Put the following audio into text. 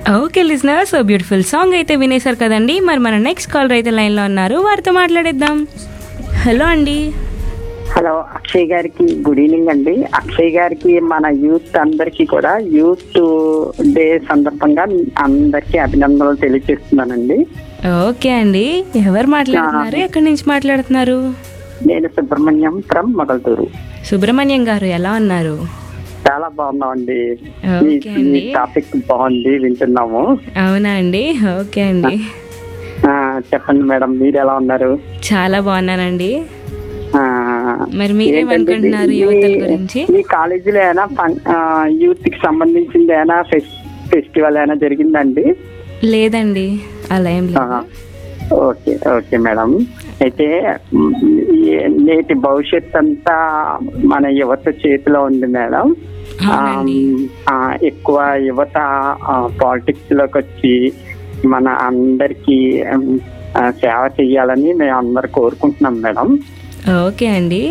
Okay listener so beautiful song అయితే వినేశారు కదండి మరి మన నెక్స్ట్ కాలర్ అయితే లైన్లో ఉన్నారు వారితో మాట్లాడేద్దాం హలో అండి హలో అక్షయ్ గారికి గుడ్ ఈవినింగ్ అండి అక్షయ్ గారికి మన యూత్ అందరికి కూడా యూత్ డే సందర్భంగా అందరికి అభినందనలు తెలియజేస్తున్నానండి ఓకే అండి ఎవరు మాట్లాడుతున్నారు ఎక్కడి నుంచి మాట్లాడుతున్నారు నేను సుబ్రహ్మణ్యం ఫ్రమ్ మొగల్తూరు సుబ్రహ్మణ్యం గారు ఎలా ఉన్నారు చాలా బాగున్నామండి ఓకే అండి. టాపిక్ బాగుంది వింటున్నాము అవునా అండి ఓకే అండి ఆ, చెప్పండి మేడం మీరు ఎలా ఉన్నారు చాలా బాగున్నానండి ఆ, మరి మీరేమనుకుంటున్నారు ఏంటండి, యువతల మీ- గురించి మీ కాలేజీలో ఏమైనా ఫన్ యూత్ కి సంబంధించింది ఏమైనా ఫెస్టివల్ ఏమైనా జరిగిందండి లేదండి అలా ఏం లేదు ఆహా. ఓకే ఓకే మేడం అయితే మ్, ఈ నేటి భవిష్యత్ అంతా మన యువత చేతిలో ఉంది మేడం అవునండి. ఆ, ఎక్కువ యువత పాలిటిక్స్ లోకి వచ్చి మన అందరికి సేవ చేయాలని మేము అందరు కోరుకుంటున్నాం మేడం ఓకే అండి